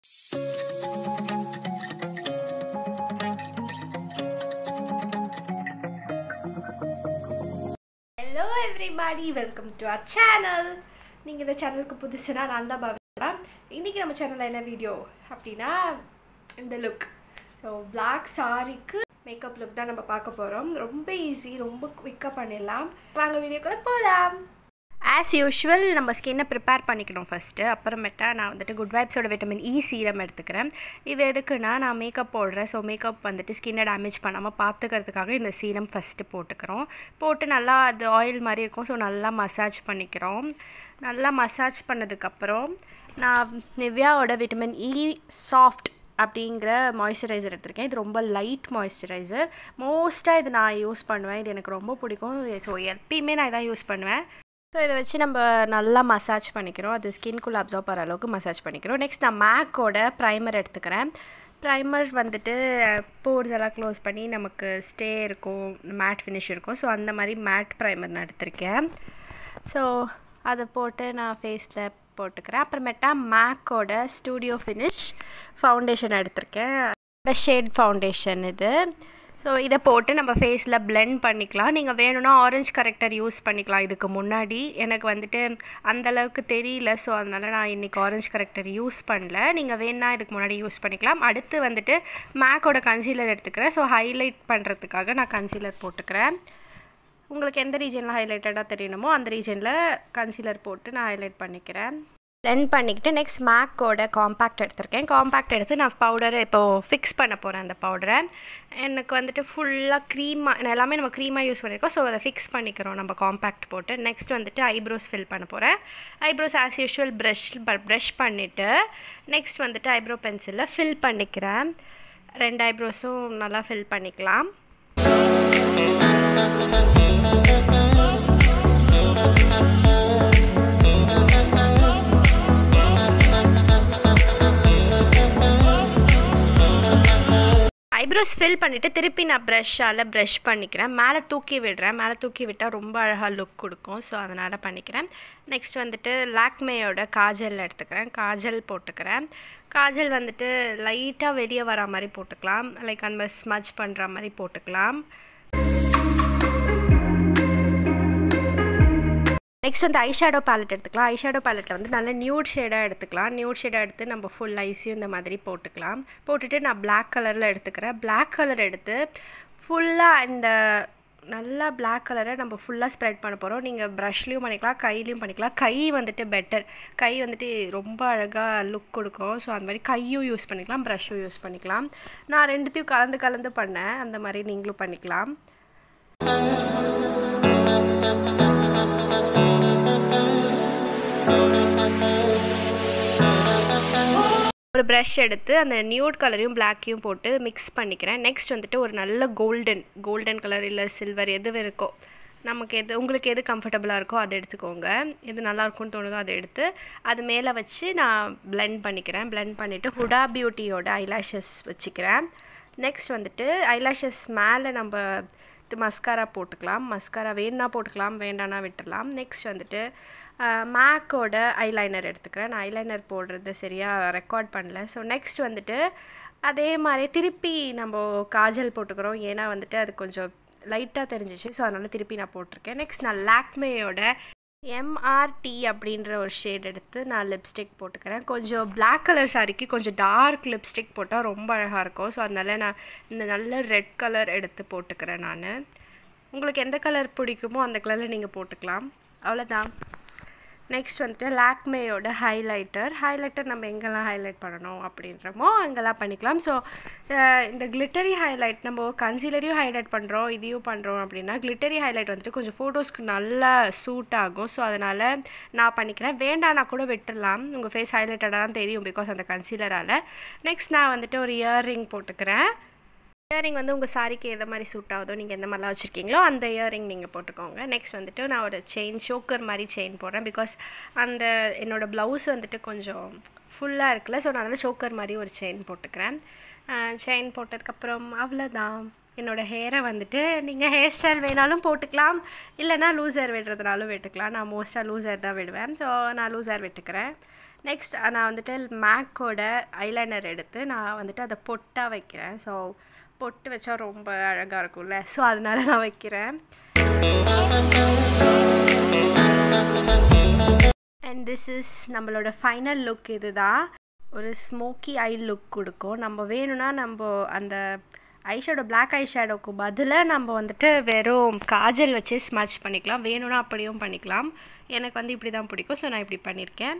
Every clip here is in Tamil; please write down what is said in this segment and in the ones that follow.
hello everybody welcome to our channel நீங்கள் இந்த சேனலுக்கு புதுசுனா நான் தான் பவித்ரா இன்றைக்கி நம்ம சேனலில் என்ன வீடியோ அப்படின்னா இந்த லுக் ஸோ பிளாக் சாரிக்கு மேக்கப் லுக் தான் நம்ம பார்க்க போகிறோம் ரொம்ப ஈஸி ரொம்ப குவிக்காக பண்ணிடலாம் வாங்க வீடியோக்குள்ள போகலாம் ஆஸ் யூஷுவல் நம்ம ஸ்கின்னை ப்ரிப்பேர் பண்ணிக்கணும் ஃபஸ்ட்டு அப்புறமேட்டா நான் வந்துட்டு குட் வைப்ஸோட விட்டமின் இ சீரம் எடுத்துக்கிறேன் இது எதுக்குன்னா நான் மேக்கப் போடுறேன் ஸோ மேக்கப் வந்துட்டு ஸ்கின்னை டேமேஜ் பண்ணாமல் பார்த்துக்கிறதுக்காக இந்த சீரம் ஃபஸ்ட்டு போட்டுக்கிறோம் போட்டு நல்லா அது ஆயில் மாதிரி இருக்கும் ஸோ நல்லா மசாஜ் பண்ணிக்கிறோம் நல்லா மசாஜ் பண்ணதுக்கப்புறம் நான் நிவ்யாவோட விட்டமின் இ சாஃப்ட் அப்படிங்கிற மாய்ஸ்சரைசர் எடுத்திருக்கேன் இது ரொம்ப லைட் மாய்ஸ்சரைசர் மோஸ்ட்டாக இது நான் யூஸ் பண்ணுவேன் இது எனக்கு ரொம்ப பிடிக்கும் ஸோ எப்பயுமே நான் இதான் யூஸ் பண்ணுவேன் ஸோ இதை வச்சு நம்ம நல்லா மசாஜ் பண்ணிக்கிறோம் அது ஸ்கின்குள்ளே அப்சர்வ் பண்ணுற அளவுக்கு மசாஜ் பண்ணிக்கிறோம் நெக்ஸ்ட் நான் மேக்கோட ப்ரைமர் எடுத்துக்கிறேன் ப்ரைமர் வந்துட்டு போர்ஸ் எல்லாம் க்ளோஸ் பண்ணி நமக்கு ஸ்டே இருக்கும் மேட் ஃபினிஷ் இருக்கும் ஸோ அந்த மாதிரி மேட் ப்ரைமர் நான் எடுத்திருக்கேன் ஸோ அதை போட்டு நான் ஃபேஸில் போட்டுக்கிறேன் அப்புறமேட்டா மேக்கோட ஸ்டூடியோ ஃபினிஷ் ஃபவுண்டேஷன் எடுத்திருக்கேன் ஷேட் ஃபவுண்டேஷன் இது ஸோ இதை போட்டு நம்ம ஃபேஸில் பிளெண்ட் பண்ணிக்கலாம் நீங்கள் வேணும்னா ஆரஞ்ச் கரெக்டர் யூஸ் பண்ணிக்கலாம் இதுக்கு முன்னாடி எனக்கு வந்துட்டு அந்தளவுக்கு தெரியல ஸோ அதனால் நான் இன்றைக்கி ஆரஞ்ச் கரெக்டர் யூஸ் பண்ணல நீங்கள் வேணா இதுக்கு முன்னாடி யூஸ் பண்ணிக்கலாம் அடுத்து வந்துட்டு மேக்கோட கன்சீலர் எடுத்துக்கிறேன் ஸோ ஹைலைட் பண்ணுறதுக்காக நான் கன்சீலர் போட்டுக்கிறேன் உங்களுக்கு எந்த ரீஜனில் ஹைலைட்டடாக தெரியணுமோ அந்த ரீஜனில் கன்சீலர் போட்டு நான் ஹைலைட் பண்ணிக்கிறேன் பிளெண்ட் பண்ணிக்கிட்டு நெக்ஸ்ட் மேக்கோட காம்பேக்ட் எடுத்திருக்கேன் காம்பேக்ட் எடுத்து நான் பவுடரை இப்போது ஃபிக்ஸ் பண்ண போகிறேன் அந்த பவுடரை எனக்கு வந்துட்டு ஃபுல்லாக க்ரீமாக எல்லாமே நம்ம க்ரீமாக யூஸ் பண்ணியிருக்கோம் ஸோ அதை ஃபிக்ஸ் பண்ணிக்கிறோம் நம்ம காம்பேக்ட் போட்டு நெக்ஸ்ட் வந்துட்டு ஐப்ரோஸ் ஃபில் பண்ண போகிறேன் eyebrows as usual brush brush பண்ணிவிட்டு நெக்ஸ்ட் வந்துட்டு ஐப்ரோ பென்சிலில் ஃபில் பண்ணிக்கிறேன் ரெண்டு ஐப்ரோஸும் நல்லா ஃபில் பண்ணிக்கலாம் ஐப்ரோஸ் ஃபில் பண்ணிவிட்டு திருப்பி நான் ப்ரஷ்ஷால் ப்ரஷ் பண்ணிக்கிறேன் மேலே தூக்கி விடுறேன் மேலே தூக்கி விட்டால் ரொம்ப அழகாக லுக் கொடுக்கும் ஸோ அதனால் பண்ணிக்கிறேன் நெக்ஸ்ட் வந்துட்டு லாக்மேயோட காஜல் எடுத்துக்கிறேன் காஜல் போட்டுக்கிறேன் காஜல் வந்துட்டு லைட்டாக வெளியே வர மாதிரி போட்டுக்கலாம் லைக் அந்த ஸ்மஜ் பண்ணுற மாதிரி போட்டுக்கலாம் நெக்ஸ்ட் வந்து ஐஷேடோ பேலட் எடுத்துக்கலாம் ஐஷேடோ பேலட்டில் வந்து நல்ல நியூட் ஷேடாக எடுத்துக்கலாம் நியூட் ஷேடாக எடுத்து நம்ம ஃபுல் ஐஸையும் இந்த மாதிரி போட்டுக்கலாம் போட்டுட்டு நான் பிளாக் கலரில் எடுத்துக்கிறேன் பிளாக் கலர் எடுத்து ஃபுல்லாக இந்த நல்லா பிளாக் கலரை நம்ம ஃபுல்லாக ஸ்ப்ரெட் பண்ண போகிறோம் நீங்கள் ப்ரஷ்லேயும் பண்ணிக்கலாம் கையிலையும் பண்ணிக்கலாம் கை வந்துட்டு பெட்டர் கை வந்துட்டு ரொம்ப அழகாக லுக் கொடுக்கும் ஸோ அந்த மாதிரி கையும் யூஸ் பண்ணிக்கலாம் ப்ரஷ்ஷும் யூஸ் பண்ணிக்கலாம் நான் ரெண்டுத்தையும் கலந்து கலந்து பண்ணேன் அந்த மாதிரி நீங்களும் பண்ணிக்கலாம் ஒரு ப்ரஷ் எடுத்து அந்த நியூட் கலரையும் பிளாக்கையும் போட்டு மிக்ஸ் பண்ணிக்கிறேன் நெக்ஸ்ட் வந்துட்டு ஒரு நல்ல கோல்டன் கோல்டன் கலர் இல்லை சில்வர் எது இருக்கோ நமக்கு எது உங்களுக்கு எது கம்ஃபர்டபுளாக இருக்கோ அதை எடுத்துக்கோங்க எது நல்லாயிருக்கும்னு தோணுதோ அதை எடுத்து அது மேலே வச்சு நான் பிளெண்ட் பண்ணிக்கிறேன் பிளெண்ட் பண்ணிவிட்டு ஹுடா பியூட்டியோட ஐலாஷஸ் வச்சுக்கிறேன் நெக்ஸ்ட் வந்துட்டு ஐலாஷஸ் மேலே நம்ம மஸ்காரா போட்டுக்கலாம் மஸ்காரா வேணுன்னா போட்டுக்கலாம் வேண்டானா விட்டுடலாம் நெக்ஸ்ட் வந்துட்டு மேக்கோட ஐலைனர் எடுத்துக்கிறேன் நான் ஐலைனர் போடுறது சரியாக ரெக்கார்ட் பண்ணல ஸோ நெக்ஸ்ட் வந்துட்டு அதே மாதிரி திருப்பி நம்ம காஜல் போட்டுக்கிறோம் ஏன்னா வந்துட்டு அது கொஞ்சம் லைட்டாக தெரிஞ்சிச்சு ஸோ அதனால் திருப்பி நான் போட்டிருக்கேன் நெக்ஸ்ட் நான் லாக்மேயோட எம்ஆர்டி அப்படின்ற ஒரு ஷேட் எடுத்து நான் லிப்ஸ்டிக் போட்டுக்கிறேன் கொஞ்சம் பிளாக் கலர் சாரிக்கு கொஞ்சம் டார்க் லிப்ஸ்டிக் போட்டால் ரொம்ப அழகாக இருக்கும் ஸோ அதனால் நான் இந்த நல்ல ரெட் கலர் எடுத்து போட்டுக்கிறேன் நான் உங்களுக்கு எந்த கலர் பிடிக்குமோ அந்த கலரில் நீங்கள் போட்டுக்கலாம் அவ்வளோதான் நெக்ஸ்ட் வந்துட்டு லாக்மேயோட ஹைலைட்டர் ஹைலைட்டர் நம்ம எங்கெல்லாம் ஹைலைட் பண்ணணும் அப்படின்றமோ அங்கெல்லாம் பண்ணிக்கலாம் ஸோ இந்த கிளிட்டரி ஹைலைட் நம்ம கன்சீலரையும் ஹைலைட் பண்ணுறோம் இதையும் பண்ணுறோம் அப்படின்னா கிளிட்டரி ஹைலைட் வந்துட்டு கொஞ்சம் ஃபோட்டோஸ்க்கு நல்லா சூட் ஆகும் ஸோ அதனால் நான் பண்ணிக்கிறேன் வேண்டானா கூட விட்டுடலாம் உங்கள் ஃபேஸ் ஹைலைட்டடாக தான் தெரியும் பிகாஸ் அந்த கன்சீலரால் நெக்ஸ்ட் நான் வந்துட்டு ஒரு இயர்ரிங் போட்டுக்கிறேன் இயரிங் வந்து உங்கள் சாரிக்கு எந்த மாதிரி சூட் ஆகுதோ நீங்கள் எந்த மாதிரிலாம் வச்சுருக்கீங்களோ அந்த இயரிங் நீங்கள் போட்டுக்கோங்க நெக்ஸ்ட் வந்துட்டு நான் ஒரு செயின் ஷோக்கர் மாதிரி செயின் போடுறேன் பிகாஸ் அந்த என்னோடய ப்ளவுஸ் வந்துட்டு கொஞ்சம் ஃபுல்லாக இருக்குல்ல ஸோ நான் அதில் ஷோக்கர் மாதிரி ஒரு செயின் போட்டுக்கிறேன் செயின் போட்டதுக்கப்புறம் அவ்வளோதான் என்னோடய ஹேரை வந்துட்டு நீங்கள் ஹேர் ஸ்டைல் வேணாலும் போட்டுக்கலாம் இல்லைனா லூஸ் ஹேர் விடுறதுனாலும் விட்டுக்கலாம் நான் மோஸ்ட்டாக லூஸ் ஹேர் தான் விடுவேன் ஸோ நான் லூஸ் ஹேர் விட்டுக்கிறேன் நெக்ஸ்ட் நான் வந்துட்டு மேக்கோட ஐலைனர் எடுத்து நான் வந்துட்டு அதை பொட்டாக வைக்கிறேன் ஸோ பொட்டு வச்சா ரொம்ப அழகாக இருக்கும்ல ஸோ அதனால நான் வைக்கிறேன் அண்ட் திஸ் இஸ் நம்மளோட ஃபைனல் லுக் இது தான் ஒரு ஸ்மோக்கி ஐ லுக் கொடுக்கும் நம்ம வேணும்னா நம்ம அந்த ஐஷேடோ பிளாக் ஐ ஷேடோக்கு பதிலாக நம்ம வந்துட்டு வெறும் காஜல் வச்சு ஸ்மச் பண்ணிக்கலாம் வேணும்னா அப்படியும் பண்ணிக்கலாம் எனக்கு வந்து இப்படி தான் பிடிக்கும் ஸோ நான் இப்படி பண்ணியிருக்கேன்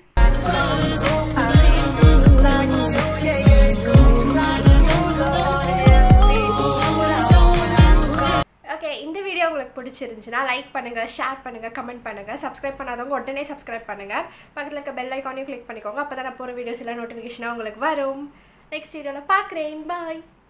ஓகே இந்த வீடியோ உங்களுக்கு பிடிச்சிருந்துச்சுன்னா லைக் பண்ணுங்கள் ஷேர் பண்ணுங்கள் கமெண்ட் பண்ணுங்கள் சப்ஸ்கிரைப் பண்ணாதவங்க உடனே சப்ஸ்கிரைப் பண்ணுங்கள் பக்கத்தில் இருக்க பெல் ஐக்கானையும் கிளிக் பண்ணிக்கோங்க அப்போ தான் நான் போகிற வீடியோஸ் எல்லாம் நோட்டிஃபிகேஷனாக உங்களுக்கு வரும் நெக்ஸ்ட் வீடியோவில் பார்க்குறேன் பாய்